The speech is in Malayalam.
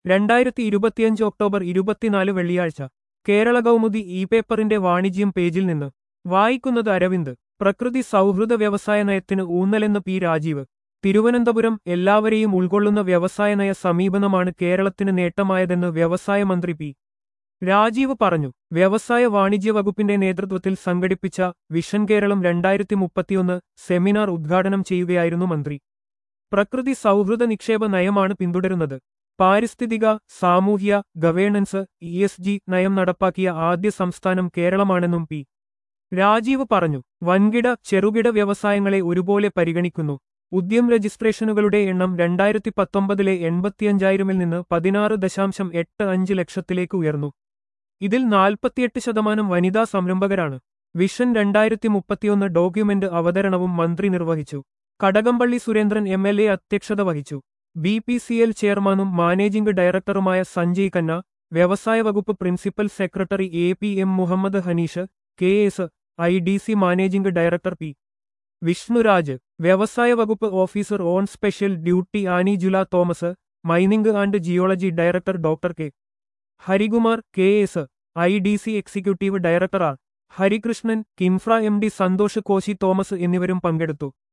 രണ്ടായിരത്തി ഇരുപത്തിയഞ്ച് ഒക്ടോബർ ഇരുപത്തിനാല് വെള്ളിയാഴ്ച കേരള കൗമുദി ഇ പേപ്പറിന്റെ വാണിജ്യം പേജിൽ നിന്ന് വായിക്കുന്നത് അരവിന്ദ് പ്രകൃതി സൗഹൃദ വ്യവസായ നയത്തിന് ഊന്നലെന്ന് പി രാജീവ് തിരുവനന്തപുരം എല്ലാവരെയും ഉൾക്കൊള്ളുന്ന വ്യവസായ നയ സമീപനമാണ് കേരളത്തിന് നേട്ടമായതെന്ന് വ്യവസായ മന്ത്രി പി രാജീവ് പറഞ്ഞു വ്യവസായ വാണിജ്യ വകുപ്പിന്റെ നേതൃത്വത്തിൽ സംഘടിപ്പിച്ച വിഷൻ കേരളം രണ്ടായിരത്തി മുപ്പത്തിയൊന്ന് സെമിനാർ ഉദ്ഘാടനം ചെയ്യുകയായിരുന്നു മന്ത്രി പ്രകൃതി സൗഹൃദ നിക്ഷേപ നയമാണ് പിന്തുടരുന്നത് പാരിസ്ഥിതിക സാമൂഹ്യ ഗവേണൻസ് ഇ എസ് ജി നയം നടപ്പാക്കിയ ആദ്യ സംസ്ഥാനം കേരളമാണെന്നും പി രാജീവ് പറഞ്ഞു വൻകിട ചെറുകിട വ്യവസായങ്ങളെ ഒരുപോലെ പരിഗണിക്കുന്നു ഉദ്യം രജിസ്ട്രേഷനുകളുടെ എണ്ണം രണ്ടായിരത്തി പത്തൊമ്പതിലെ എൺപത്തിയഞ്ചായിരമിൽ നിന്ന് പതിനാറ് ദശാംശം എട്ട് അഞ്ച് ലക്ഷത്തിലേക്ക് ഉയർന്നു ഇതിൽ നാൽപ്പത്തിയെട്ട് ശതമാനം വനിതാ സംരംഭകരാണ് വിഷൻ രണ്ടായിരത്തി മുപ്പത്തിയൊന്ന് ഡോക്യുമെന്റ് അവതരണവും മന്ത്രി നിർവഹിച്ചു Kadakampally Surendran M L A അധ്യക്ഷത വഹിച്ചു ബി പി സി എൽ ചെയർമാനും മാനേജിംഗ് ഡയറക്ടറുമായ സഞ്ജയ് ഖന്ന വ്യവസായ വകുപ്പ് principal secretary A P M Muhammad Hanish K S I D C managing director P Vishnuraj വ്യവസായ വകുപ്പ് officer on special duty Annie Jula Thomas mining and geology director doctor K Harikumar K S I D C executive director R Harikrishnan KINFRA M D Santhosh Koshy Thomas എന്നിവരും പങ്കെടുത്തു